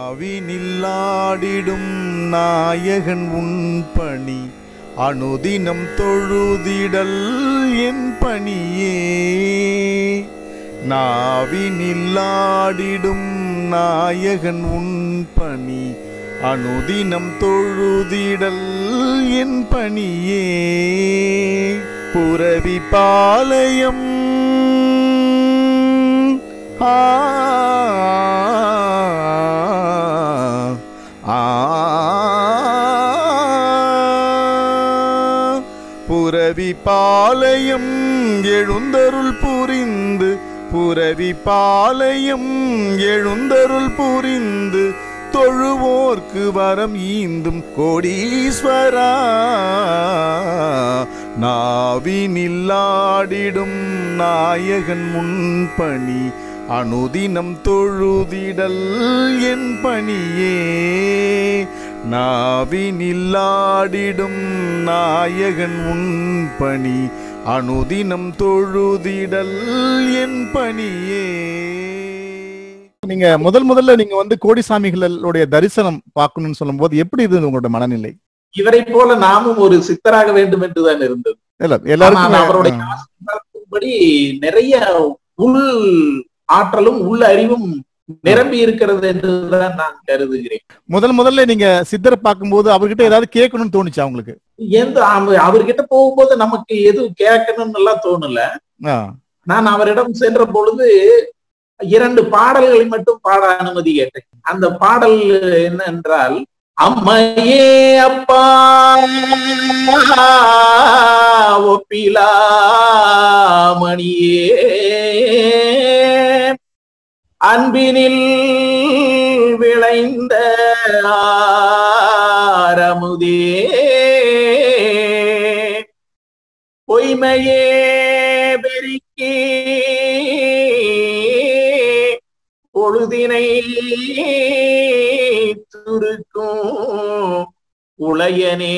நாவினில்லாடிடும் நாயகன் உன் பணி அனுதினம் தொழுதிடல் என் பணியே நாவினில்லாடிடும் நாயகன் உன் பணி அனுதினம் தொழுதிடல் என் பணியே புரவி பாளையம் ஆ ஆ புரவி பாளையம் எழுந்தருள் புரிந்து புரவி பாளையம் எழுந்தருள் புரிந்து தொழுவோர்க்கு வரம் ஈந்தும் கோடீஸ்வரா நாவினில்லாடிடும் நாயகன் முன்பணி அனுதினம் தொழுதிடல் என் பணியே நாவினில்லாடிடும் நாயகன் உன் பணி அனுதினம் தொழுதிடல் என் பணியே நீங்க முதல் முதல்ல நீங்க வந்து கோடிசாமிகளுடைய தரிசனம் பார்க்கணும்னு சொல்லும்போது எப்படி இருந்தது உங்களோட மனநிலை இவரை போல நாமும் ஒரு சித்தராக வேண்டும் என்றுதான் இருந்தது இல்ல ஆனால் எல்லாருக்கும் அவருடைய ஆசீர்வாதத்தின்படி நிறைய உள் ஆற்றலும் உள் அறிவும் நிரம்பி இருக்கிறது என்றுதான் நான் கருதுகிறேன் முதல் முதல்ல நீங்க சித்தரை பார்க்கும்போது அவர்கிட்ட ஏதாவது கேட்கணும்னு தோணுச்சா உங்களுக்கு எந்த அவ- அவர்கிட்ட போகும்போது நமக்கு எதுவும் கேட்கணும்னு எல்லாம் தோணல ஆ, நான் அவரிடம் சென்ற பொழுது இரண்டு பாடல்களை மட்டும் பாட அனுமதி கேட்டேன் அந்த பாடல் என்ன என்றால் அம்மையே அப்பா ஒப்பிலா மணியே அன்பினில் விளைந்த ஆரமுதே பொய்மையே பெருக்கி பொழுதினை துருக்கும் உளையனே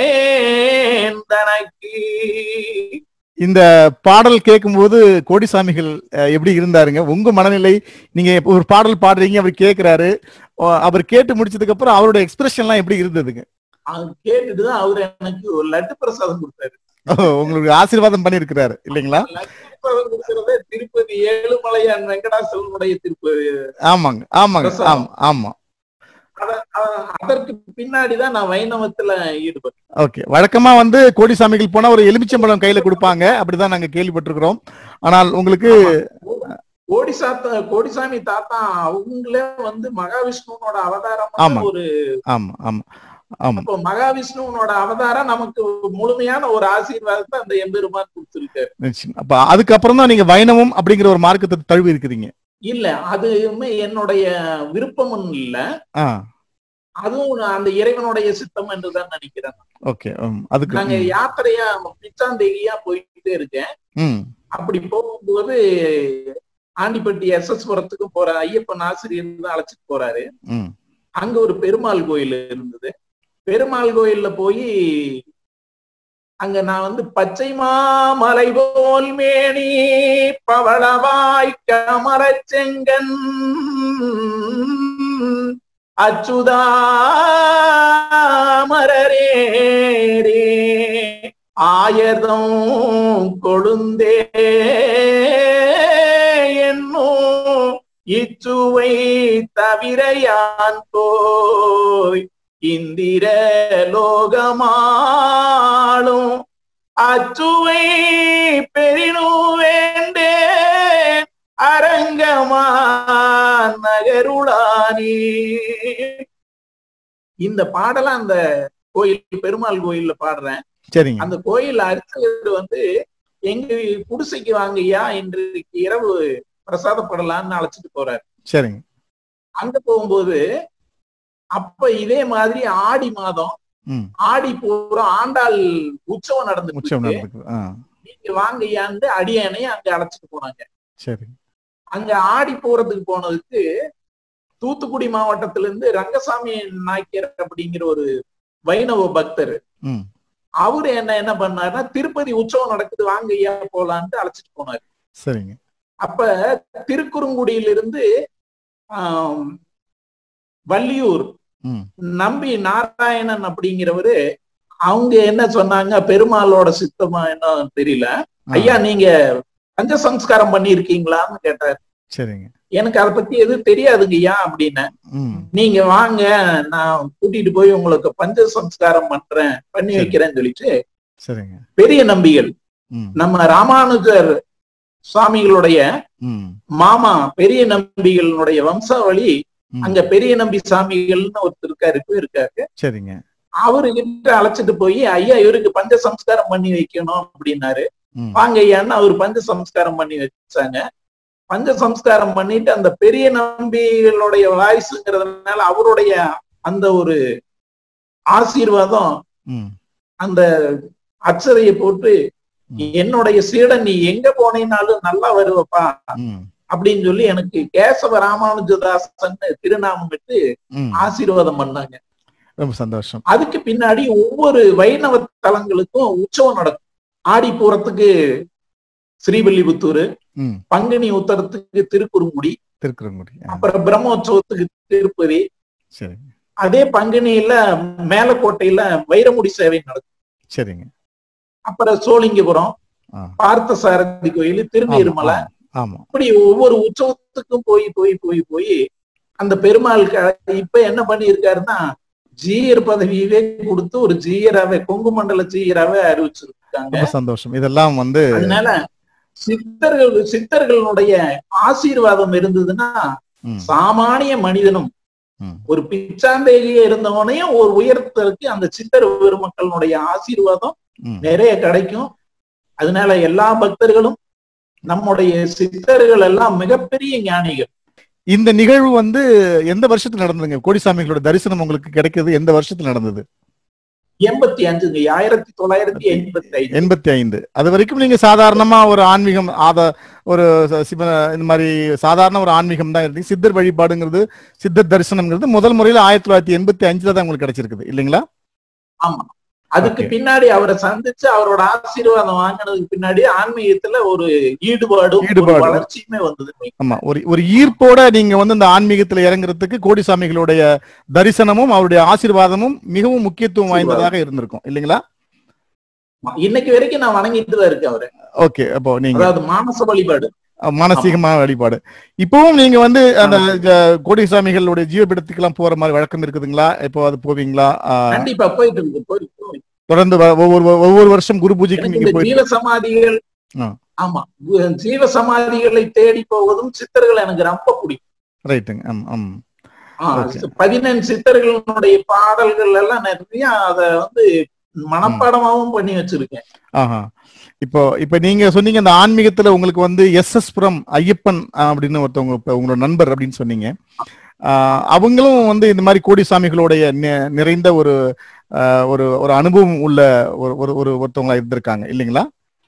தனக்கு இந்த பாடல் கேட்கும்போது கோடிசாமிகள் அஹ், எப்படி இருந்தாருங்க உங்க மனநிலை நீங்க இப்ப ஒரு பாடல் பாடுறீங்க அவர் கேட்கிறாரு அஹ், அவர் கேட்டு முடிச்சதுக்கு அப்புறம் அவரோட எக்ஸ்பிரஷன் எல்லாம் எப்படி இருந்ததுங்க அது கேட்டுட்டுதான் அவரு எனக்கு ஒரு லட்டு பிரசாதம் கொடுத்தாரு ஓ, உங்களுக்கு ஆசீர்வாதம் பண்ணிருக்கிறாரு இல்லைங்களா லட்டு பிரசாதம் கொடுக்கறதே திருப்பதி ஏழுமலையான் வெங்கடாசலனுடைய திருப்பதி ஆமாங்க ஆமாங்க பிரசாதம். ஆமா ஆமா அத- அ- அதற்கு பின்னாடிதான் நான் வைணவத்துல ஈடுபட்டேன் ஓகே வழக்கமா வந்து கோடிசாமிகள் போனா ஒரு எலுமிச்சம்பழம் கையில கொடுப்பாங்க அப்படிதான் நாங்க கேள்விப்பட்டிருக்கிறோம் ஆனால் உங்களுக்கு கோடிசாத்த கோடிசாமி தாத்தா அவங்களே வந்து மகாவிஷ்ணுவோட ஆமா. அவதாரம் ஒரு ஆமா ஆமா ஆமா அப்போ மகாவிஷ்ணுவோட அவதாரம் நமக்கு முழுமையான ஒரு ஆசீர்வாதத்தை அந்த எம்பெருமான் கொடுத்திருக்காரு நிச்சயம். அப்ப அதுக்கப்புறம் தான் நீங்க வைணவம் அப்படிங்கிற ஒரு மார்க்கத்தை தழுவி இருக்கிறீங்க இல்ல அதுவுமே என்னுடைய விருப்பமும் இல்ல ஆ அதுவும் நான் அந்த இறைவனுடைய சித்தம் என்றுதான் நினைக்கிறேன் ஓகே அதுக்கு நாங்க ம், யாத்திரையா பிச்சாந்தேகியா போயிட்டே இருக்கேன் ம் அப்படி போகும்போது ஆண்டிப்பட்டி எஸ் எஸ் புரத்துக்கு போற ஐயப்பன் ஆசிரியர் தான் அழைச்சிட்டு போறாரு ம் அங்க ஒரு பெருமாள் கோயில் இருந்தது பெருமாள் கோயில்ல போய் அங்க நான் வந்து பச்சை மாமலை போல் மேனி பவளவாய் கமரச் செங்கன் அச்சுதா மரரே ஆயதம் கொழுந்தே என்னோ இச்சுவை தவிர யான் போய் இந்திர லோகமாளும் அச்சுவை பெரினு வேண்டே அரங்கமா நகருளானே இந்த பாடல அந்த கோயில் பெருமாள் கோயில்ல பாடுறேன் சரிங்க அந்த கோயில் அர்ச்சகர் வந்து எங்க குடிசைக்கு வாங்கய்யா இன்றைக்கு இரவு பிரசாதப்படலான்னு அழைச்சிட்டு போறாரு சரிங்க அங்க போகும்போது அப்ப இதே மாதிரி ஆடி மாதம் ம் ஆடி பூரா ஆண்டாள் உற்சவம் நடந்துட்டு உச்சம் இருக்கு. நடந்துக்கு ஆ நீங்க வாங்கய்யான்னு அடியானை அங்க அழைச்சிட்டு போனாங்க சரி அங்க ஆடி போறதுக்கு போனதுக்கு தூத்துக்குடி மாவட்டத்துல இருந்து ரங்கசாமி நாய்க்கர் அப்படிங்கிற ஒரு வைணவ பக்தர் ம் அவரு என்ன என்ன பண்ணாருன்னா திருப்பதி உற்சவம் நடக்குது வாங்க ஐயா போலான்ட்டு அழைச்சிட்டு போனாரு சரிங்க அப்ப திருக்குறுங்குடியிலிருந்து ஆம், வள்ளியூர் ம் நம்பி நாராயணன் அப்படிங்கிறவரு அவங்க என்ன சொன்னாங்க பெருமாளோட சித்தமா என்ன தெரியல ஆ, ஐயா நீங்க பஞ்ச சம்ஸ்காரம் பண்ணிருக்கீங்களான்னு கேட்டாரு சரிங்க எனக்கு அதை பத்தி எதுவும் தெரியாதுங்க ஐயா அப்படின்னு ம் நீங்க வாங்க நான் கூட்டிட்டு போய் உங்களுக்கு பஞ்ச சம்ஸ்காரம் பண்றேன் பண்ணி சரி. வைக்கிறேன்னு சொல்லிட்டு சரிங்க பெரிய நம்பிகள் ம் நம்ம ராமானுஜர் சுவாமிகளுடைய ம் மாமா பெரிய நம்பிகளுடைய வம்சாவளி ம். அங்க பெரிய நம்பி சாமிகள்னு ஒருத்தர் இருக்காரு இப்ப இருக்காரு சரிங்க அவரு கிட்ட அழைச்சிட்டு போய் ஐயா இவருக்கு பஞ்ச சம்ஸ்காரம் பண்ணி வைக்கணும் அப்படின்னாரு ம் வாங்க ஐயான்னு அவர் பஞ்ச சம்ஸ்காரம் பண்ணி வச்சாங்க பஞ்ச சம்ஸ்காரம் பண்ணிட்டு அந்த பெரிய நம்பிகளுடைய வாரிசுங்கிறதுனால அவருடைய அந்த ஒரு ஆசீர்வாதம் ம் அந்த அச்சதையை போட்டு ம். என்னுடைய சீடன் நீ எங்க போனீனாலும் நல்லா வருவப்பா ம் அப்படின்னு சொல்லி எனக்கு கேசவ ராமானுஜதாசன் திருநாமம் விட்டு ம் ஆசீர்வாதம் பண்ணாங்க ரொம்ப சந்தோஷம் அதுக்கு பின்னாடி ஒவ்வொரு வைணவ தலங்களுக்கும் உற்சவம் நடக்கும் ஆடி பூரத்துக்கு ஸ்ரீவில்லிபுத்தூர் ம் பங்குனி உத்தரத்துக்கு திருக்குறுங்குடி திருக்குறங்குடி ஆ, அப்புறம் பிரம்மோற்சவத்துக்கு திருப்பதி சரிங்க அதே பங்குனியில மேலக்கோட்டையில வைரமுடி சேவை நடக்கும் சரிங்க அப்புறம் சோழிங்கபுரம் ஆ. பார்த்த சாரதி கோயில் ஆமா, திருநீர்மலை ஆமா, ஆமா இப்படி ஒவ்வொரு உற்சவத்துக்கும் போய் போய் போய் போய் அந்த பெருமாள் க- இப்ப என்ன பண்ணியிருக்காருன்னா ஜீயர் பதவியவே கொடுத்து ஒரு ஜீயராவே கொங்கு மண்டல ஜீயராவே அறிவிச்சிருக்காங்க ரொம்ப சந்தோஷம் இதெல்லாம் வந்து அதனால சித்தர்கள் சித்தர்களுடைய ஆசீர்வாதம் இருந்ததுன்னா ம், சாமானிய மனிதனும் ம், ஒரு பிச்சாந்தேகியே இருந்தவனையும் ஒரு உயரத்திற்கு அந்த சித்தர் பெருமக்களுடைய ஆசீர்வாதம் ம். நிறைய கிடைக்கும் அதனால எல்லா பக்தர்களும் நம்முடைய சித்தர்கள் எல்லாம் மிகப்பெரிய ஞானிகள் இந்த நிகழ்வு வந்து எந்த வருஷத்துல நடந்ததுங்க கோடிசாமிகளோட தரிசனம் உங்களுக்கு கிடைக்கிறது எந்த வருஷத்துல நடந்தது எண்பத்தி அஞ்சுங்க ஆயிரத்தி தொள்ளாயிரத்தி எண்பத்தி ஐந்து எண்பத்தி ஐந்து அது வரைக்கும் நீங்க சாதாரணமா ஒரு ஆன்மீகம் ஆத ஒரு ச- சிவ இந்த மாதிரி சாதாரண ஒரு ஆன்மீகம் தான் இருந்தீங்க சித்தர் வழிபாடுங்கிறது சித்தர் தரிசனம்ங்கிறது முதல் முறையில ஆயிரத்தி தொள்ளாயிரத்தி எண்பத்தி அஞ்சுல தான் உங்களுக்கு கிடைச்சிருக்குது இல்லைங்களா ஆமா அதுக்கு Okay. பின்னாடி அவரை சந்திச்சு அவரோட ஆசீர்வாதம் வாங்கினதுக்கு பின்னாடி ஆன்மீகத்துல ஒரு ஈடுபாடும் ஒரு ஈடுபாடு. வளர்ச்சியுமே வந்தது ஆமா ஒரு ஒரு ஈர்ப்போட நீங்க வந்து இந்த ஆன்மீகத்துல இறங்குறதுக்கு கோடிசாமிகளுடைய தரிசனமும் அவருடைய ஆசீர்வாதமும் மிகவும் முக்கியத்துவம் வாய்ந்ததாக இருந்திருக்கும் இல்லைங்களா இன்னைக்கு வரைக்கும் நான் வணங்கிட்டு தான் இருக்கேன் அவரை ஓகே அப்போ நீங்க அதாவது மானச வழிபாடு மானசீகமா வழிபாடு இப்பவும் நீங்க வந்து அந்த ஜ- கோடிசாமிகளுடைய ஜீவபீடத்துக்கு எல்லாம் போற மாதிரி வழக்கம் இருக்குதுங்களா இப்போ அது போவீங்களா ஆ, கண்டிப்பா போயிட்டு இருக்கு போயிட்டு இருக்கு. தொடர்ந்து வ- ஒவ்வொரு ஒவ்வொரு வருஷம் குரு பூஜைக்கு எனக்கு நீங்க இந்த போய் ஜீவ சமாதிகள் ஆ. ஆமா கு- ஜீவ சமாதிகளை தேடி போவதும் சித்தர்கள் எனக்கு ரொம்ப பிடிக்கும் ரைட்டுங்க ஆம் ஆம் ஆ, Okay. பதினெண் சித்தர்களுடைய பாடல்கள் எல்லாம் நிறைய அத வந்து மனப்பாடமாவும் பண்ணி வச்சிருக்கேன் ஆஹா இப்போ இப்ப நீங்க சொன்னீங்க அந்த ஆன்மீகத்துல உங்களுக்கு வந்து எஸ் எஸ் புரம் ஐயப்பன் ஆ, அப்படின்னு ஒருத்தவங்க இப்ப உங்களோட நண்பர் அப்படின்னு சொன்னீங்க ஆ, அவங்களும் வந்து இந்த மாதிரி கோடிசாமிகளுடைய நி- நிறைந்த ஒரு ஆ, ஒரு ஒரு அனுபவம் உள்ள ஒரு ஒரு ஒரு ஒருத்தவங்களா இருந்திருக்காங்க இல்லைங்களா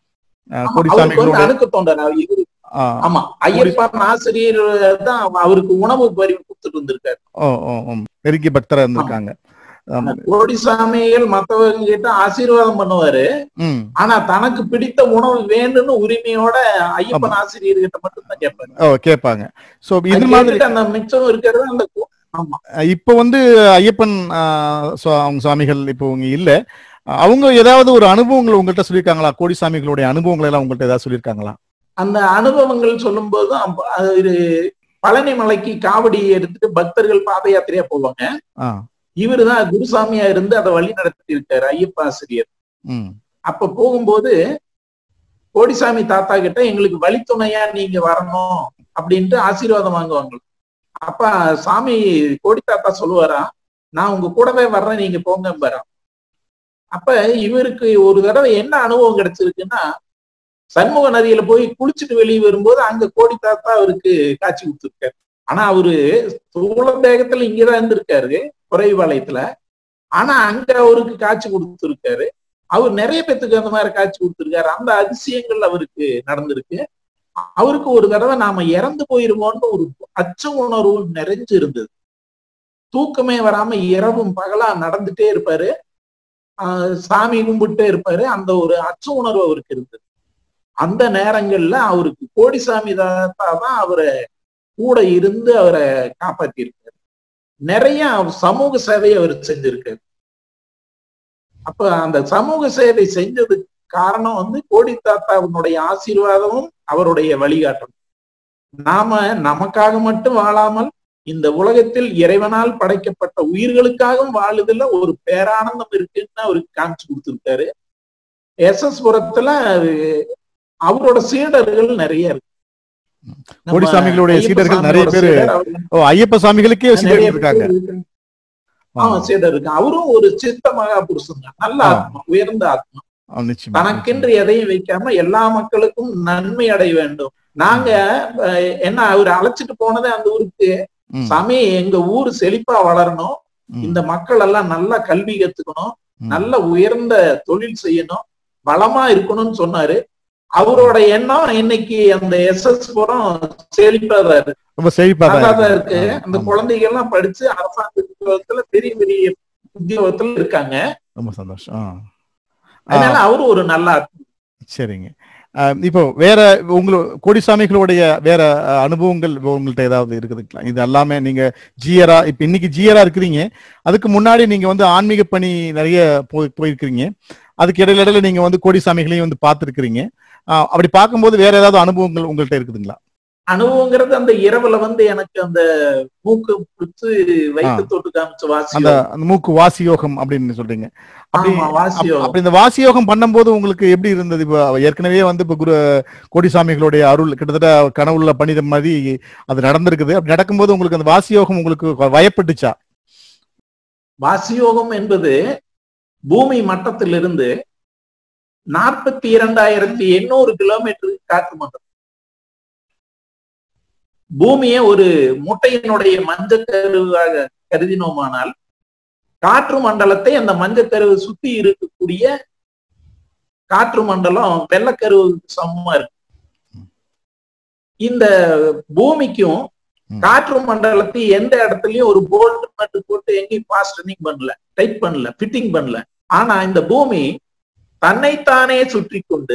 ஆ, ஆமா, அவருக்கு கோடிசாமிகளோட வந்து அணுக்க தொண்டர் அவர் இவரு- ஆ, ஆமா ஐயப்பன் ஆசிரியர் தான் அவருக்கு உணவு பறி கொடுத்துட்டு இருந்திருக்காரு ஓ ஓ ஓ, நெருங்கிய பக்தரா இருந்திருக்காங்க ஆம், கோடிசாமிகள் மத்தவங்க கிட்ட ஆசீர்வாதம் பண்ணுவாரு ம் ஆனா தனக்கு பிடித்த உணவு வேண்டும்னு உரிமையோட ஐயப்பன் ஆசிரியர் கிட்ட மட்டும் தான் கேட்பாரு ஓ கேட்பாங்க சோ இது அது மாதிரி கேட்டுட்டு அந்த மிச்சம் இருக்கிறது அந்த கு- ஆமா இப்போ வந்து ஐயப்பன் ஆ, சுவா- அவங்க சுவாமிகள் இப்போ உங்க இல்ல அவங்க ஏதாவது ஒரு அனுபவங்கள் உங்கள்கிட்ட சொல்லியிருக்காங்களா கோடி சாமிகளுடைய அனுபவங்கள் எல்லாம் உங்கள்கிட்ட ஏதாவது சொல்லியிருக்காங்களா அந்த அனுபவங்கள் சொல்லும் போது அது பழனி மலைக்கு காவடி எடுத்துட்டு பக்தர்கள் பாத யாத்திரையா போவாங்க ஆ இவருதான் குருசாமியா இருந்து அதை வழி நடத்தி இருக்காரு ஐயப்ப ஆசிரியர் ம் அப்ப போகும்போது கோடிசாமி தாத்தா கிட்ட எங்களுக்கு வழித்துணையா நீங்க வரணும் அப்படின்ட்டு ஆசீர்வாதம் வாங்குவாங்க அப்ப சாமி கோடி தாத்தா சொல்லுவாரா நான் உங்க கூடவே வர்றேன் நீங்க போங்க வரோம் அப்ப இவருக்கு ஒரு தடவை என்ன அனுபவம் கிடைச்சிருக்குன்னா சண்முக நதியில போய் குளிச்சுட்டு வெளியே வரும்போது அங்க கோடி தாத்தா அவருக்கு காட்சி கொடுத்துருக்காரு ஆனா அவரு சூழ தேகத்துல இங்கதான் இருந்திருக்காரு குறைவாளையத்துல ஆனா அங்க அவருக்கு காட்சி கொடுத்துருக்காரு அவர் நிறைய பேத்துக்கு அந்த மாதிரி காட்சி கொடுத்திருக்காரு அந்த அதிசயங்கள் அவருக்கு நடந்திருக்கு அவருக்கு ஒரு தடவை நாம இறந்து போயிருவோம்னு ஒரு அச்ச உணர்வு நிறைஞ்சு இருந்தது தூக்கமே வராம இரவும் பகலா நடந்துட்டே இருப்பாரு ஆஹ் சாமி கும்பிட்டே இருப்பாரு அந்த ஒரு அச்ச உணர்வு அவருக்கு இருந்தது அந்த நேரங்கள்ல அவருக்கு கோடிசாமி தாத்தா தான் அவரை கூட இருந்து அவரை காப்பாத்தி இருக்காரு நிறைய சமூக சேவையை அவர் செஞ்சிருக்காரு அப்ப அந்த சமூக சேவை செஞ்சதுக்கு காரணம் வந்து கோடி தாத்தாவினுடைய ஆசீர்வாதமும் அவருடைய வழிகாட்டும் நாம நமக்காக மட்டும் வாழாமல் இந்த உலகத்தில் இறைவனால் படைக்கப்பட்ட உயிர்களுக்காகவும் வாழுதுல ஒரு பேரானந்தம் இருக்குன்னு அவருக்கு காமிச்சு கொடுத்திருக்காரு எஸ் எஸ் புரத்துல அவரோட சீடர்கள் நிறைய இருக்கு நம்ம கோடி சாமிகளுடைய ஐயப்ப சீடர்கள் நிறைய சாமியோட பேரு சீடர் அவரு ஓ ஐயப்ப சாமிகளுக்கே நிறைய சீடர்கள் பேர் இருக்காங்க இருக்காங்க. ஆமா சீடர் இருக்கு அவரும் ஒரு சித்த மகா புருஷன் தான் நல்ல ஆ. ஆத்மா உயர்ந்த ஆத்மா ஆ, நிச்சயமா தனக்கென்று எதையும் வைக்காம எல்லா மக்களுக்கும் நன்மை அடைய வேண்டும் நாங்க அஹ், என்ன அவர் அழைச்சிட்டு போனதே அந்த ஊருக்கு ம், சாமி எங்க ஊர் செழிப்பா வளரணும் ம், இந்த மக்கள் எல்லாம் நல்லா கல்வி கத்துக்கணும் ம். நல்ல உயர்ந்த தொழில் செய்யணும் வளமா இருக்கணும்னு சொன்னாரு அவரோட எண்ணம் இன்னைக்கு அந்த எஸ் எஸ் புறம் செழிப்பா தான் இருக்கு ரொம்ப செழிப்பா தான் நல்லா தான் இருக்கு. இருக்கு ஆ, அந்த ஆமா. குழந்தைகள் எல்லாம் படிச்சு அரசாங்க உத்தியோகத்துல பெரிய பெரிய உத்தியோகத்துல இருக்காங்க ரொம்ப சந்தோஷம் ஆ. ஆ, அதனால அவரு ஒரு நல்ல ஆத்மா. சரிங்க ஆ, இப்போ வேற உங்களுக்கு கோடிசாமிகளுடைய வேற அ, அனுபவங்கள் இப்போ உங்கள்ட்ட ஏதாவது இருக்குதுங்களா இது எல்லாமே நீங்க ஜியரா இப்ப இன்னைக்கு ஜியரா இருக்கிறீங்க அதுக்கு முன்னாடி நீங்க வந்து ஆன்மீக பணி நிறைய போய் போயிருக்கிறீங்க அதுக்கு இடையில இடையில நீங்க வந்து கோடிசாமிகளையும் வந்து பார்த்துருக்கிறீங்க அப்படி பார்க்கும்போது வேற ஏதாவது அனுபவங்கள் உங்கள்ட்ட இருக்குதுங்களா அனுபவங்கிறது அந்த இரவுல வந்து எனக்கு அந்த மூக்கு பிடிச்சு வயிற்று தொட்டு காமிச்ச வாசி அந்த அந்த மூக்கு வாசி யோகம் அப்படின்னு சொல்றீங்க அப்படி ஆமா வாசியோ அப்- அப்படி இந்த வாசி யோகம் பண்ணும்போது உங்களுக்கு எப்படி இருந்தது இப்போ ஏற்கனவே வந்து இப்போ குரு கோடிசாமிகளுடைய அருள் கிட்டத்தட்ட கனவுல பணித மாதிரி அது நடந்திருக்குது அப்படி நடக்கும்போது உங்களுக்கு அந்த வாசி யோகம் உங்களுக்கு வயப்பட்டுச்சா வாசியோகம் என்பது பூமி மட்டத்திலிருந்து நாற்பத்தி இரண்டாயிரத்தி எண்ணூறு கிலோமீட்டர் காற்று மண்டலம் பூமியை ஒரு முட்டையினுடைய மஞ்சக்கருவாக கருதினோமானால் காற்று மண்டலத்தை அந்த மஞ்சக்கருவு சுத்தி இருக்கக்கூடிய காற்று மண்டலம் வெள்ளக்கருவுக்கு சமமா இருக்கு இந்த பூமிக்கும் ம். காற்று மண்டலத்தை எந்த இடத்துலயும் ஒரு போல்ட் மட்டும் போட்டு எங்கேயும் பாஸ்டனிங் பண்ணல டைட் பண்ணல ஃபிட்டிங் பண்ணல ஆனா இந்த பூமி தன்னைத்தானே சுற்றி கொண்டு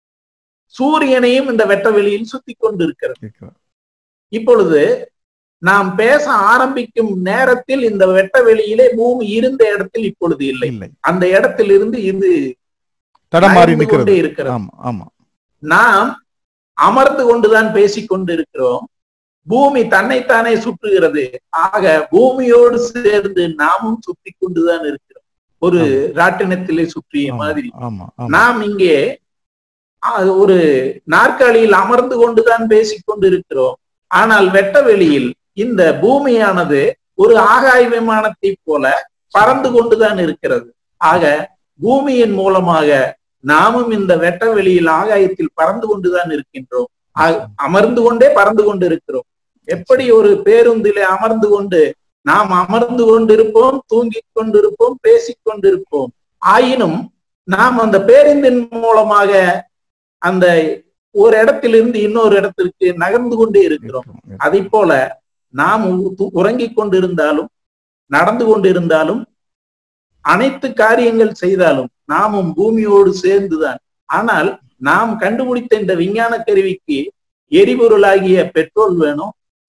சூரியனையும் இந்த வெட்ட வெளியில் சுத்தி கொண்டு இருக்கிறது இப்பொழுது நாம் பேச ஆரம்பிக்கும் நேரத்தில் இந்த வெட்ட வெளியிலே பூமி இருந்த இடத்தில் இப்பொழுது இல்லை இல்லை அந்த இடத்திலிருந்து இது தடம் மாறி நகர்ந்து நிக்கிறது கொண்டே இருக்கிறது ஆமா ஆமா நாம் அமர்ந்து கொண்டுதான் பேசிக் கொண்டிருக்கிறோம் பூமி தன்னைத்தானே சுற்றுகிறது ஆக பூமியோடு சேர்ந்து நாமும் சுற்றி கொண்டுதான் இருக்கிறோம் ஒரு ராட்டினத்திலே சுற்றிய ஆமா, மாதிரி ஆமா ஆமா நாம் இங்கே ஆ, ஒரு நாற்காலியில் அமர்ந்து கொண்டுதான் பேசிக் கொண்டிருக்கிறோம் ஆனால் வெட்ட வெளியில் இந்த பூமியானது ஒரு ஆகாய விமானத்தை போல பறந்து கொண்டுதான் இருக்கிறது ஆக பூமியின் மூலமாக நாமும் இந்த வெட்ட வெளியில் ஆகாயத்தில் பறந்து கொண்டுதான் இருக்கின்றோம் ஆ- அமர்ந்து கொண்டே பறந்து கொண்டு இருக்கிறோம் எப்படி ஒரு பேருந்திலே அமர்ந்து கொண்டு நாம் அமர்ந்து கொண்டிருப்போம் தூங்கிக் கொண்டிருப்போம் பேசிக் கொண்டிருப்போம் ஆயினும் நாம் அந்த பேருந்தின் மூலமாக அந்த ஒரு இடத்திலிருந்து இன்னொரு இடத்திற்கு நகர்ந்து கொண்டே இருக்கிறோம் அதை போல நாம் உ- உறங்கிக் கொண்டிருந்தாலும் நடந்து கொண்டிருந்தாலும் அனைத்து காரியங்கள் செய்தாலும் நாமும் பூமியோடு சேர்ந்துதான் ஆனால் நாம் கண்டுபிடித்த இந்த விஞ்ஞான கருவிக்கு எரிபொருளாகிய பெட்ரோல் வேணும்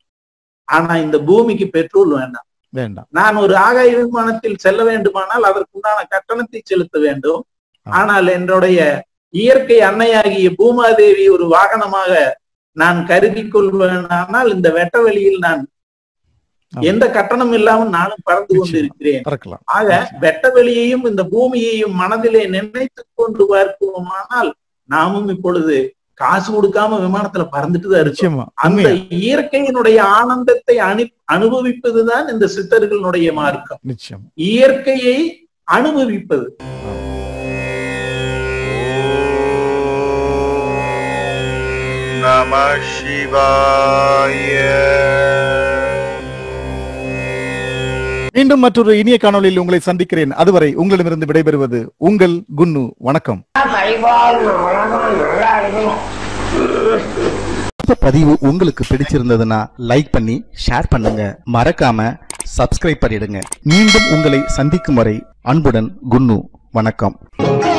ஆனா இந்த பூமிக்கு பெட்ரோல் வேண்டாம் வேண்டாம் நான் ஒரு ஆகாய விமானத்தில் செல்ல வேண்டுமானால் அதற்குண்டான கட்டணத்தை செலுத்த வேண்டும் ஆனால் என்னுடைய இயற்கை அன்னையாகிய பூமாதேவி ஒரு வாகனமாக நான் கருதி கொள்வேனானால் இந்த வெட்ட வெளியில் நான் ஆமா. எந்த கட்டணம் இல்லாமல் நானும் பறந்து நிச்சயமா. கொண்டிருக்கிறேன் பறக்கலாம் ஆக வெட்ட வெளியையும் இந்த பூமியையும் மனதிலே நினைத்துக் கொண்டு பார்ப்போமானால் நாமும் இப்பொழுது காசு கொடுக்காம விமானத்துல பறந்துட்டு தான் இருக்கோம் நிச்சயமா அந்த உண்மையா இயற்கையினுடைய ஆனந்தத்தை அனு அனுபவிப்பதுதான் இந்த சித்தர்களுடைய மார்க்கம் நிச்சயம் இயற்கையை அனுபவிப்பது நம சிவாய மீண்டும் மற்றொரு இனிய காணொளியில் உங்களை சந்திக்கிறேன் அதுவரை உங்களிடமிருந்து விடைபெறுவது உங்கள் குன்னு வணக்கம் பரிபாலன உலகம் நல்லா இருக்கணும் இந்த பதிவு உங்களுக்கு பிடிச்சிருந்ததுன்னா லைக் பண்ணி ஷேர் பண்ணுங்க மறக்காம சப்ஸ்கிரைப் பண்ணிடுங்க மீண்டும் உங்களை சந்திக்கும் வரை அன்புடன் குன்னு வணக்கம்